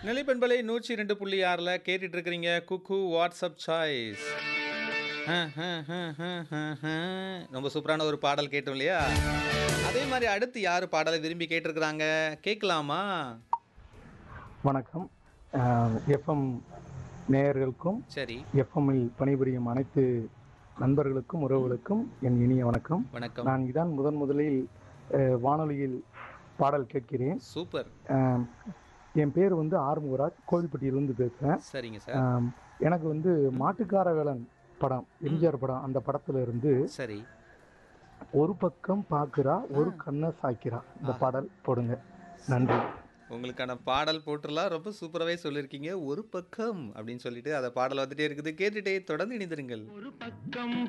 நிலைப்பண்பலை நூற்றி ரெண்டு புள்ளி ஆறில் கேட்டுட்டு இருக்கிறீங்க குக்கு வாட்ஸ்அப் சாய்ஸ் ரொம்ப சூப்பரான ஒரு பாடல் கேட்டோம் இல்லையா அதே மாதிரி அடுத்து யார் பாடலை விரும்பி கேட்டிருக்கிறாங்க கேட்கலாமா வணக்கம் எஃப்எம் நேயர்களுக்கும் சரி எஃப்எம்மில் பணிபுரியும் அனைத்து நண்பர்களுக்கும் உறவுகளுக்கும் என் இனிய வணக்கம் வணக்கம் நான் இதான் முதன் முதலில் அஹ், வானொலியில் பாடல் கேட்கிறேன் சூப்பர் அஹ், என் பேர் வந்து ஆறுமுகராஜ் கோவில்பட்டியிலிருந்து பேசுகிறேன் சரிங்க சார் அஹ், எனக்கு வந்து மாட்டுக்கார வேலன் படம் எம்ஜிஆர் படம் அந்த படத்துல இருந்து சரி ஒரு பக்கம் பார்க்குறா ஒரு கண்ணை சாய்க்கிறா இந்த பாடல் போடுங்க நன்றி உங்களுக்கான பாடல் போட்டுலாம் ரொம்ப சூப்பராகவே சொல்லியிருக்கீங்க ஒரு பக்கம் அப்படின்னு சொல்லிட்டு அந்த பாடல் வந்துட்டே இருக்குது கேட்டுட்டே தொடர்ந்து இணைந்திருங்கள் ஒரு பக்கம்